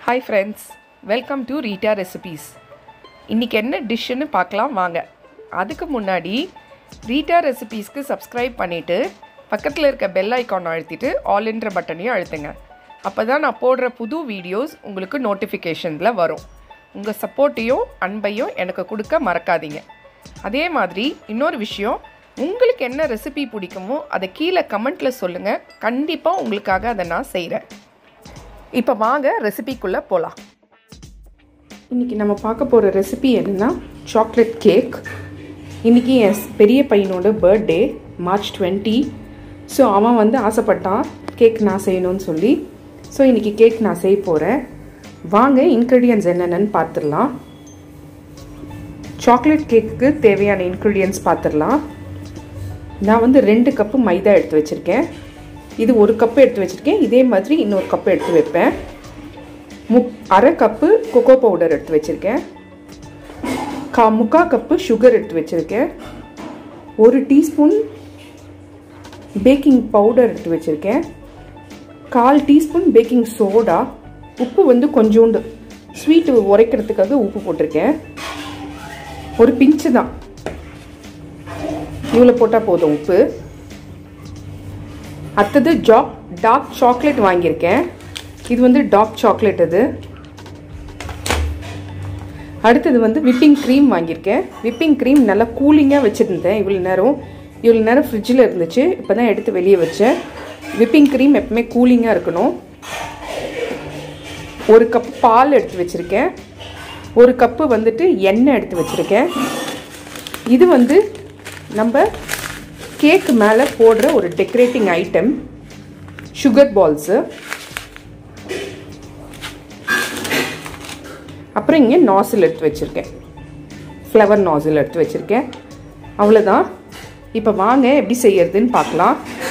hi friends welcome to Rita recipes இன்றைக்கி என்ன டிஷ்ஷுன்னு பார்க்கலாம் வாங்க அதுக்கு முன்னாடி ரீட்டா ரெசிபீஸ்க்கு சப்ஸ்கிரைப் பண்ணிவிட்டு பக்கத்தில் இருக்க பெல் ஐக்கான் அழுத்திட்டு ஆல்ன்ற பட்டனையும் அழுத்துங்க அப்போ தான் நான் போடுற புது வீடியோஸ் உங்களுக்கு நோட்டிஃபிகேஷனில் வரும் உங்கள் சப்போர்ட்டையும் அன்பையும் எனக்கு கொடுக்க மறக்காதீங்க அதே மாதிரி இன்னொரு விஷயம் உங்களுக்கு என்ன ரெசிபி பிடிக்குமோ அதை கீழே கமெண்ட்டில் சொல்லுங்கள் கண்டிப்பாக உங்களுக்காக அதை நான் செய்கிறேன் இப்போ வாங்க ரெசிபிக்குள்ளே போகலாம் இன்றைக்கி நம்ம பார்க்க போகிற ரெசிபி என்னென்னா சாக்லேட் கேக் இன்றைக்கி என் பெரிய பையனோட பர்த்டே மார்ச் டுவெண்ட்டி ஸோ அவன் வந்து ஆசைப்பட்டான் கேக் நான் செய்யணும்னு சொல்லி ஸோ இன்றைக்கி கேக் நான் செய்ய போகிறேன் வாங்க இன்க்ரீடியன்ஸ் என்னென்னு பார்த்துடலாம் சாக்லேட் கேக்குக்கு தேவையான இன்க்ரீடியன்ஸ் பார்த்துடலாம் நான் வந்து ரெண்டு கப்பு மைதா எடுத்து வச்சுருக்கேன் இது ஒரு கப்பு எடுத்து வச்சுருக்கேன் இதே மாதிரி இன்னொரு கப்பு எடுத்து வைப்பேன் முக் அரை கப்பு கொக்கோ பவுடர் எடுத்து வச்சுருக்கேன் கா முக்கா கப்பு சுகர் எடுத்து வச்சுருக்கேன் ஒரு டீஸ்பூன் பேக்கிங் பவுடர் எடுத்து வச்சுருக்கேன் கால் டீஸ்பூன் பேக்கிங் சோடா உப்பு வந்து கொஞ்சோண்டு ஸ்வீட்டு உரைக்கிறதுக்காக உப்பு போட்டிருக்கேன் ஒரு பிஞ்சு தான் இவ்வளோ போட்டால் போதும் உப்பு அடுத்தது ஜாக் டார்க் சாக்லேட் வாங்கியிருக்கேன் இது வந்து டார்க் சாக்லேட் இது அடுத்தது வந்து விப்பிங் க்ரீம் வாங்கியிருக்கேன் விப்பிங் க்ரீம் நல்லா கூலிங்காக வச்சுருந்தேன் இவ்வளோ நேரம் இவ்வளோ நேரம் ஃப்ரிட்ஜில் இருந்துச்சு இப்போ தான் எடுத்து வெளியே வச்சேன் விப்பிங் க்ரீம் எப்பவுமே கூலிங்காக இருக்கணும் ஒரு கப் பால் எடுத்து வச்சுருக்கேன் ஒரு கப்பு வந்துட்டு எண்ணெய் எடுத்து வச்சுருக்கேன் இது வந்து நம்ம கேக்கு மேலே போடுற ஒரு டெக்கரேட்டிங் ஐட்டம் சுகர் பால்ஸு அப்புறம் இங்கே நாசில் எடுத்து வச்சுருக்கேன் ஃப்ளவர் நாசில் எடுத்து வச்சுருக்கேன் அவ்வளோதான் இப்போ வாங்க எப்படி செய்யறதுன்னு பார்க்கலாம்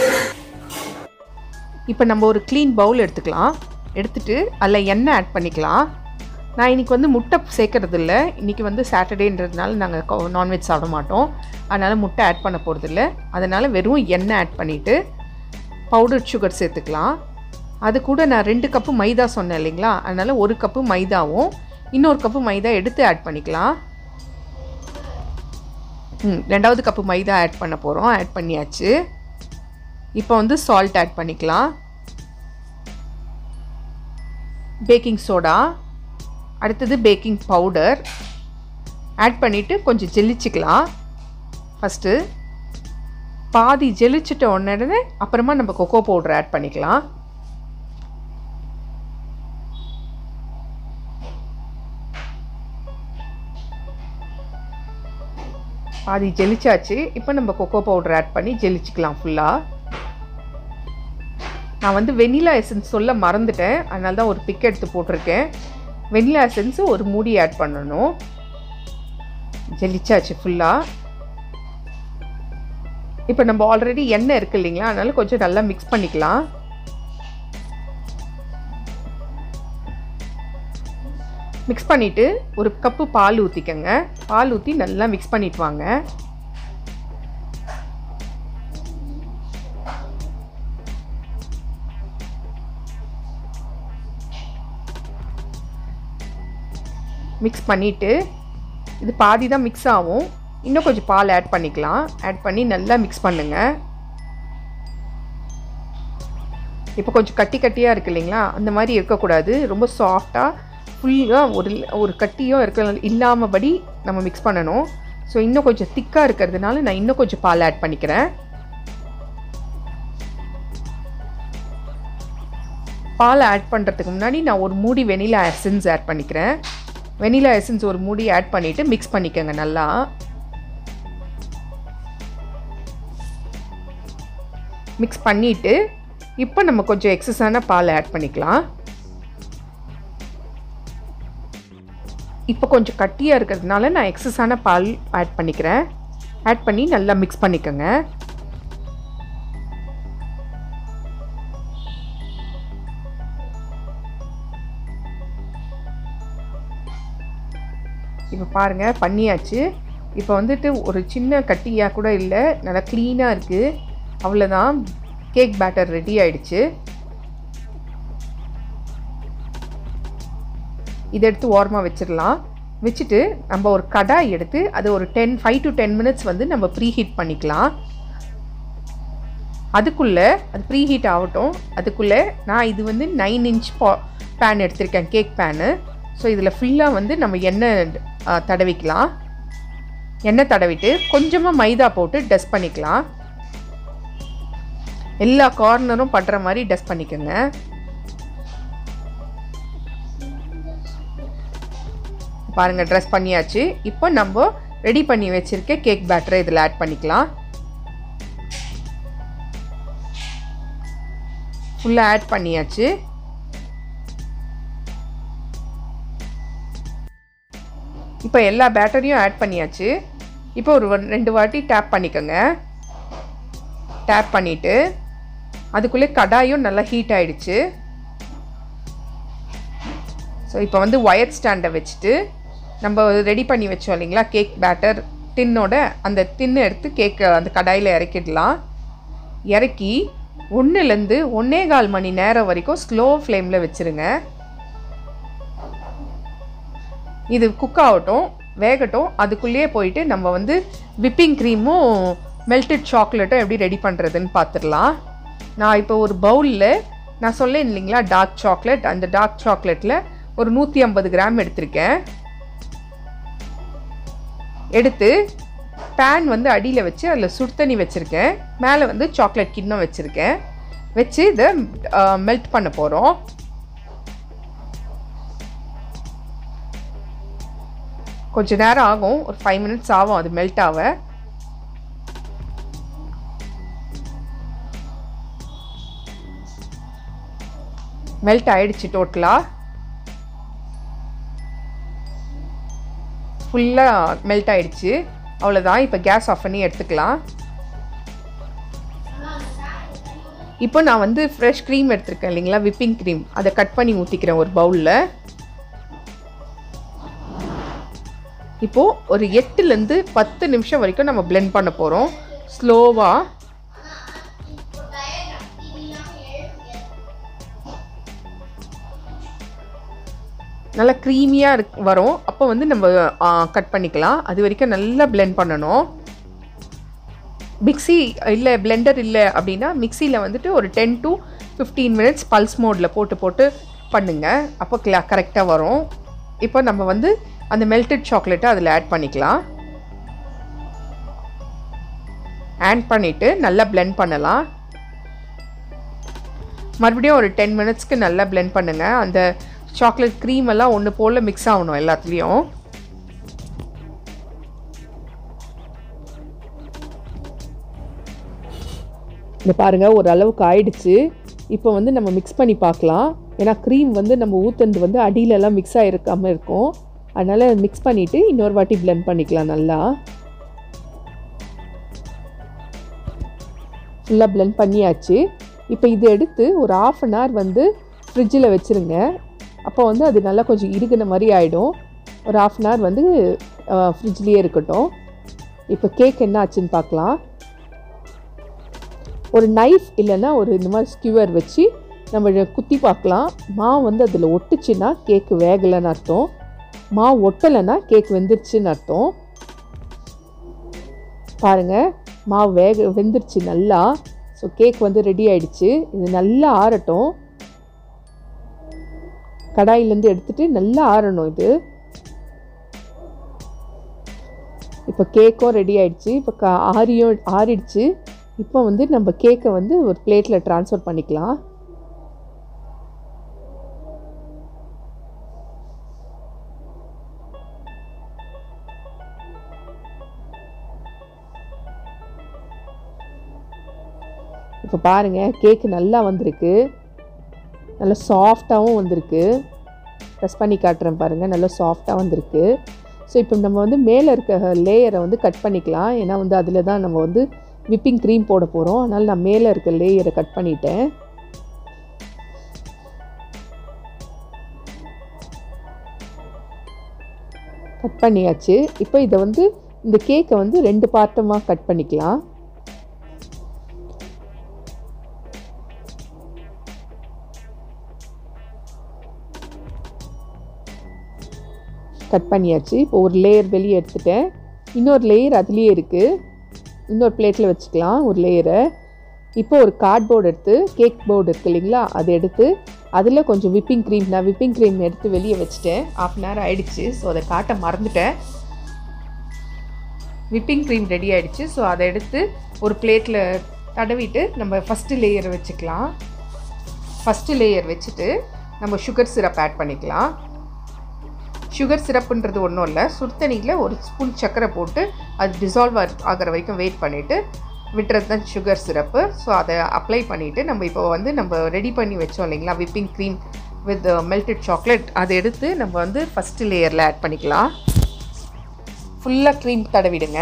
இப்போ நம்ம ஒரு க்ளீன் பவுல் எடுத்துக்கலாம் எடுத்துட்டு அதில் எண்ணெய் ஆட் பண்ணிக்கலாம் நான் இன்றைக்கி வந்து முட்டை சேர்க்கறது இல்லை இன்றைக்கி வந்து சாட்டர்டேன்றதுனால நாங்கள் நான்வெஜ் சாப்பிட மாட்டோம் அதனால் முட்டை ஆட் பண்ண போகிறதில்ல அதனால் வெறும் எண்ணெய் ஆட் பண்ணிவிட்டு பவுடர் சுகர் சேர்த்துக்கலாம் அது கூட நான் ரெண்டு கப்பு மைதா சொன்னேன் இல்லைங்களா அதனால் ஒரு கப்பு மைதாவும் இன்னொரு கப்பு மைதா எடுத்து ஆட் பண்ணிக்கலாம் ம் ரெண்டாவது கப்பு மைதா ஆட் பண்ண போகிறோம் ஆட் பண்ணியாச்சு இப்போ வந்து சால்ட் ஆட் பண்ணிக்கலாம் பேக்கிங் சோடா அடுத்தது பேக்கிங் பவுடர் ஆட் பண்ணிவிட்டு கொஞ்சம் ஜெல்லிச்சிக்கலாம் ஃபஸ்ட்டு பாதி ஜெலிச்சிட்ட உடனே அப்புறமா நம்ம கொக்கோ பவுடர் ஆட் பண்ணிக்கலாம் பாதி ஜெலிச்சாச்சு இப்போ நம்ம கொக்கோ பவுடர் ஆட் பண்ணி ஜெலிச்சிக்கலாம் ஃபுல்லாக நான் வந்து வெனிலா எசன்ஸ் சொல்ல மறந்துட்டேன் அதனால தான் ஒரு பிக் எடுத்து போட்டிருக்கேன் வெனிலா எசன்ஸு ஒரு மூடி ஆட் பண்ணணும் ஜெலிச்சாச்சு ஃபுல்லாக இப்போ நம்ம ஆல்ரெடி எண்ணெய் இருக்குது இல்லைங்களா அதனால கொஞ்சம் நல்லா மிக்ஸ் பண்ணிக்கலாம் மிக்ஸ் பண்ணிவிட்டு ஒரு கப்பு பால் ஊற்றிக்கங்க பால் ஊற்றி நல்லா மிக்ஸ் பண்ணிட்டு வாங்க மிக்ஸ் பண்ணிவிட்டு இது பாதி தான் மிக்ஸ் ஆகும் இன்னும் கொஞ்சம் பால் ஆட் பண்ணிக்கலாம் ஆட் பண்ணி நல்லா மிக்ஸ் பண்ணுங்கள் இப்போ கொஞ்சம் கட்டி கட்டியாக இருக்குது இல்லைங்களா அந்த மாதிரி இருக்கக்கூடாது ரொம்ப சாஃப்டாக ஃபுல்லாக ஒரு ஒரு கட்டியும் இருக்க இல்லாமபடி நம்ம மிக்ஸ் பண்ணணும் ஸோ இன்னும் கொஞ்சம் திக்காக இருக்கிறதுனால நான் இன்னும் கொஞ்சம் பால் ஆட் பண்ணிக்கிறேன் பால் ஆட் பண்ணுறதுக்கு முன்னாடி நான் ஒரு மூடி வெனிலா எசன்ஸ் ஆட் பண்ணிக்கிறேன் வெனிலா எசன்ஸ் ஒரு மூடி ஆட் பண்ணிவிட்டு மிக்ஸ் பண்ணிக்கோங்க நல்லா மிக்ஸ் பண்ணிவிட்டு இப்போ நம்ம கொஞ்சம் எக்ஸஸான பால் ஆட் பண்ணிக்கலாம் இப்போ கொஞ்சம் கட்டியாக இருக்கிறதுனால நான் எக்ஸஸான பால் ஆட் பண்ணிக்கிறேன் ஆட் பண்ணி நல்லா மிக்ஸ் பண்ணிக்கோங்க இப்போ பாருங்கள் பண்ணியாச்சு இப்போ வந்துட்டு ஒரு சின்ன கட்டியாக கூட இல்லை நல்லா க்ளீனாக இருக்குது அவ்வளோதான் கேக் பேட்டர் ரெடி ஆயிடுச்சு இதை எடுத்து ஓரமாக வச்சிடலாம் வச்சுட்டு நம்ம ஒரு கடாய் எடுத்து அது ஒரு ten five to ten minutes வந்து நம்ம ப்ரீ ஹீட் பண்ணிக்கலாம் அதுக்குள்ளே அது ப்ரீ ஹீட் ஆகட்டும் அதுக்குள்ளே நான் இது வந்து நைன் இன்ச் பா பேன் எடுத்திருக்கேன் கேக் பேனு ஸோ இதில் ஃபுல்லாக வந்து நம்ம எண்ணெய் ஆ, தடவிக்கலாம் எண்ணெய் தடவிட்டு கொஞ்சமாக மைதா போட்டு டஸ்ட் பண்ணிக்கலாம் எல்லா கார்னரும் படுற மாதிரி டஸ்ட் பண்ணிக்கோங்க பாருங்க ட்ரெஸ் பண்ணியாச்சு இப்போ நம்ம ரெடி பண்ணி வச்சிருக்க கேக் பேட்டரை இதில் ஆட் பண்ணிக்கலாம் ஃபுல்லாக ஆட் பண்ணியாச்சு இப்போ எல்லா பேட்டரியும் ஆட் பண்ணியாச்சு இப்போ ஒரு ஒன்- ரெண்டு வாட்டி டேப் பண்ணிக்கோங்க டேப் பண்ணிவிட்டு அதுக்குள்ளே கடாயும் நல்லா ஹீட் ஆயிடுச்சு ஸோ இப்போ வந்து ஒயர் ஸ்டாண்டை வச்சுட்டு நம்ம ரெடி பண்ணி வச்சோம் இல்லைங்களா கேக் பேட்டர் டின்னோட அந்த டின்னு எடுத்து கேக் அந்த கடாயில் இறக்கிடலாம் இறக்கி ஒன்றுலேருந்து ஒன்றே கால் மணி நேரம் வரைக்கும் ஸ்லோ ஃப்ளேமில் வச்சுருங்க இது குக் ஆகட்டும் வேகட்டும் அதுக்குள்ளேயே போயிட்டு நம்ம வந்து விப்பிங் க்ரீமும் மெல்டட் சாக்லேட்டும் எப்படி ரெடி பண்ணுறதுன்னு பார்த்துடலாம் நான் இப்போ ஒரு பவுலில் நான் சொல்லேன் இல்லைங்களா டார்க் சாக்லேட் அந்த டார்க் சாக்லேட்டில் ஒரு நூற்றி ஐம்பது கிராம் எடுத்திருக்கேன் எடுத்து பேன் வந்து அடியில் வச்சு அதில் சுடுதண்ணி வச்சுருக்கேன் மேலே வந்து சாக்லேட் கிண்ணம் வச்சுருக்கேன் வச்சு இதை மெல்ட் பண்ண போகிறோம் கொஞ்ச நேரம் ஆகும் ஒரு ஃபைவ் மினிட்ஸ் ஆகும் அது மெல்ட் ஆக மெல்ட் ஆயிடுச்சு டோட்டலாக ஃபுல்லாக மெல்ட் ஆயிடுச்சு அவ்வளோதான் இப்போ கேஸ் ஆஃப் பண்ணி எடுத்துக்கலாம் இப்போ நான் வந்து ஃப்ரெஷ் க்ரீம் எடுத்திருக்கேன் இல்லைங்களா விப்பிங் க்ரீம் அதை கட் பண்ணி ஊற்றிக்கிறேன் ஒரு பவுலில் இப்போது ஒரு எட்டுலேருந்து பத்து நிமிஷம் வரைக்கும் நம்ம blend பண்ண போகிறோம் ஸ்லோவாக நல்லா க்ரீமியாக இருக் வரும் அப்போ வந்து நம்ம கட் பண்ணிக்கலாம் அது வரைக்கும் நல்லா blend பண்ணணும் மிக்ஸி இல்லை பிளெண்டர் இல்லை அப்படின்னா மிக்சியில் வந்துட்டு ஒரு ten to fifteen minutes pulse மோடில் போட்டு போட்டு பண்ணுங்கள் அப்போ கிளா கரெக்டாக வரும் இப்போ நம்ம வந்து அந்த மெல்டட் சாக்லேட்டை அதில் ஆட் பண்ணிக்கலாம் ஆட் பண்ணிவிட்டு நல்லா blend பண்ணலாம் மறுபடியும் ஒரு டென் மினிட்ஸ்க்கு நல்லா blend பண்ணுங்கள் அந்த சாக்லேட் க்ரீம் எல்லாம் ஒன்று போல் மிக்ஸ் ஆகணும் எல்லாத்துலேயும் இந்த பாருங்கள் ஒரு அளவுக்கு ஆயிடுச்சு இப்போ வந்து நம்ம மிக்ஸ் பண்ணி பார்க்கலாம் ஏன்னா க்ரீம் வந்து நம்ம ஊற்றுனது வந்து அடியிலலாம் மிக்ஸ் ஆகிருக்காமல் இருக்கும் அதனால் மிக்ஸ் பண்ணிவிட்டு இன்னொரு வாட்டி blend பண்ணிக்கலாம் நல்லா ஃபுல்லாக blend பண்ணியாச்சு இப்போ இது எடுத்து ஒரு ஆஃப் அன் ஹவர் வந்து ஃப்ரிட்ஜில் வச்சுருங்க அப்போ வந்து அது நல்லா கொஞ்சம் இறுகின மாதிரி ஆகிடும் ஒரு ஆஃப் அன் ஹவர் வந்து ஃப்ரிட்ஜ்லேயே இருக்கட்டும் இப்போ கேக் என்ன ஆச்சுன்னு பார்க்கலாம் ஒரு நைஃப் இல்லைன்னா ஒரு இந்த மாதிரி ஸ்கியூவர் வச்சு நம்ம இதை குத்தி பார்க்கலாம் மாவு வந்து அதில் ஒட்டுச்சுன்னா கேக்கு வேகலைன்னு அர்த்தம் மாவு ஒட்டலைன்னா கேக் வெந்துருச்சுன்னு அர்த்தம் பாருங்கள் மாவு வேக வெந்துருச்சு நல்லா ஸோ கேக் வந்து ரெடி ஆயிடுச்சு இது நல்லா ஆறட்டும் கடாயிலேருந்து எடுத்துட்டு நல்லா ஆறணும் இது இப்போ கேக்கும் ரெடி ஆயிடுச்சு இப்போ கா ஆரியும் ஆறிடுச்சு இப்போ வந்து நம்ம கேக்கை வந்து ஒரு பிளேட்டில் ட்ரான்ஸ்ஃபர் பண்ணிக்கலாம் இப்போ பாருங்கள் கேக்கு நல்லா வந்திருக்கு நல்லா சாஃப்டாகவும் வந்திருக்கு ப்ரெஸ் பண்ணி காட்டுறேன் பாருங்கள் நல்லா சாஃப்டாக வந்திருக்கு ஸோ இப்போ நம்ம வந்து மேலே இருக்க லேயரை வந்து கட் பண்ணிக்கலாம் ஏன்னா வந்து அதில் தான் நம்ம வந்து விப்பிங் க்ரீம் போட போகிறோம் அதனால் நான் மேலே இருக்க லேயரை கட் பண்ணிட்டேன் கட் பண்ணியாச்சு இப்போ இதை வந்து இந்த கேக்கை வந்து ரெண்டு பார்ட்டமாக கட் பண்ணிக்கலாம் கட் பண்ணியாச்சு இப்போ ஒரு லேயர் வெளியே எடுத்துட்டேன் இன்னொரு லேயர் அதுலேயே இருக்குது இன்னொரு பிளேட்டில் வச்சுக்கலாம் ஒரு லேயரை இப்போ ஒரு கார்ட்போர்டு எடுத்து கேக் போர்டு இருக்குது இல்லைங்களா அதை எடுத்து அதில் கொஞ்சம் விப்பிங் க்ரீம் நான் விப்பிங் க்ரீம் எடுத்து வெளியே வச்சுட்டேன் ஆஃப் அன் ஹவர் ஆகிடுச்சு ஸோ அதை காட்ட மறந்துட்டேன் விப்பிங் க்ரீம் ரெடி ஆகிடுச்சு ஸோ அதை எடுத்து ஒரு பிளேட்டில் தடவிட்டு நம்ம ஃபஸ்ட்டு லேயரை வச்சுக்கலாம் ஃபஸ்ட்டு லேயர் வச்சுட்டு நம்ம சுகர் சிரப் ஆட் பண்ணிக்கலாம் சுகர் சிரப்புன்றது ஒன்றும் இல்லை சுடுதண்ணியில் ஒரு ஸ்பூன் சர்க்கரை போட்டு அது டிசால்வ் ஆகிற வரைக்கும் வெயிட் பண்ணிவிட்டு விட்டுறது தான் சுகர் சிரப்பு ஸோ அதை அப்ளை பண்ணிவிட்டு நம்ம இப்போ வந்து நம்ம ரெடி பண்ணி வச்சோம் இல்லைங்களா whipping cream with melted chocolate அதை எடுத்து நம்ம வந்து ஃபஸ்ட்டு லேயரில் ஆட் பண்ணிக்கலாம் ஃபுல்லாக க்ரீம் தடவிடுங்க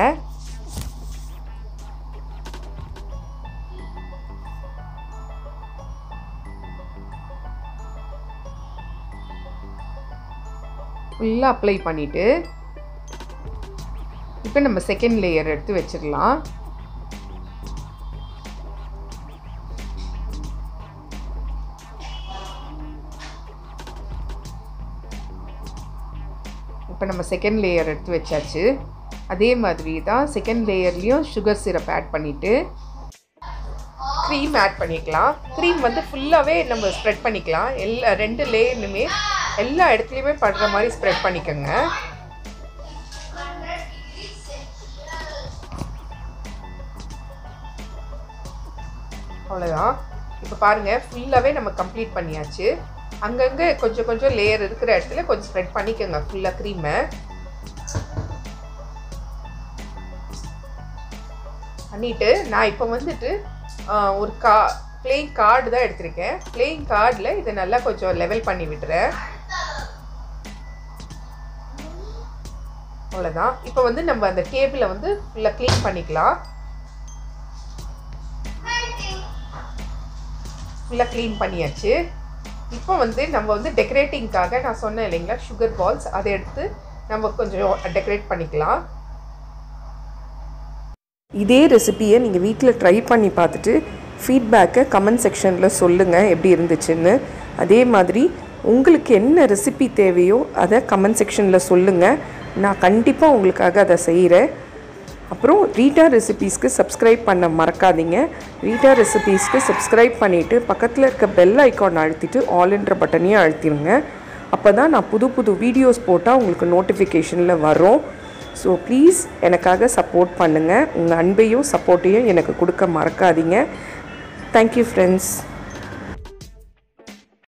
ஃபுல்லாக அப்ளை பண்ணிவிட்டு இப்போ நம்ம செகண்ட் லேயர் எடுத்து வச்சிடலாம் இப்போ நம்ம செகண்ட் லேயர் எடுத்து வச்சாச்சு அதே மாதிரி தான் செகண்ட் லேயர்லேயும் சுகர் சிரப் ஆட் பண்ணிவிட்டு க்ரீம் ஆட் பண்ணிக்கலாம் க்ரீம் வந்து ஃபுல்லாகவே நம்ம ஸ்ப்ரெட் பண்ணிக்கலாம் எல்லா ரெண்டு லேயர்லுமே எல்லா இடத்துலையுமே படுற மாதிரி ஸ்ப்ரெட் பண்ணிக்கோங்க அவ்வளோதான் இப்போ பாருங்கள் ஃபுல்லாகவே நம்ம கம்ப்ளீட் பண்ணியாச்சு அங்கங்கே கொஞ்சம் கொஞ்சம் லேயர் இருக்கிற இடத்துல கொஞ்சம் ஸ்ப்ரெட் பண்ணிக்கோங்க ஃபுல்லாக க்ரீமை பண்ணிவிட்டு நான் இப்போ வந்துட்டு ஒரு கா பிளேயிங் கார்டு தான் எடுத்திருக்கேன் பிளேயிங் கார்டில் இதை நல்லா கொஞ்சம் லெவல் பண்ணி விட்டுறேன் அவ்வளோதான் இப்போ வந்து நம்ம அந்த டேபிளை வந்து ஃபுல்லாக க்ளீன் பண்ணிக்கலாம் ஃபுல்லாக க்ளீன் பண்ணியாச்சு இப்போ வந்து நம்ம வந்து டெக்கரேட்டிங்க்காக நான் சொன்னேன் இல்லைங்களா சுகர் பால்ஸ் அதை எடுத்து நம்ம கொஞ்சம் டெக்கரேட் பண்ணிக்கலாம் இதே ரெசிபியை நீங்கள் வீட்டில் ட்ரை பண்ணி பார்த்துட்டு ஃபீட்பேக்கை கமெண்ட் செக்ஷனில் சொல்லுங்கள் எப்படி இருந்துச்சுன்னு அதே மாதிரி உங்களுக்கு என்ன ரெசிபி தேவையோ அதை கமெண்ட் செக்ஷனில் சொல்லுங்கள் நான் கண்டிப்பாக உங்களுக்காக அதை செய்கிறேன் அப்புறம் ரீட்டா ரெசிபீஸ்க்கு சப்ஸ்கிரைப் பண்ண மறக்காதீங்க ரீட்டா ரெசிபீஸ்க்கு சப்ஸ்கிரைப் பண்ணிவிட்டு பக்கத்தில் இருக்க பெல் ஐக்கான் அழுத்திட்டு ஆல்ன்ற பட்டனையும் அழுத்திடுங்க அப்போ தான் நான் புது புது வீடியோஸ் போட்டால் உங்களுக்கு நோட்டிஃபிகேஷனில் வரும் ஸோ ப்ளீஸ் எனக்காக சப்போர்ட் பண்ணுங்கள் உங்கள் அன்பையும் சப்போர்ட்டையும் எனக்கு கொடுக்க மறக்காதீங்க தேங்க்யூ ஃப்ரெண்ட்ஸ்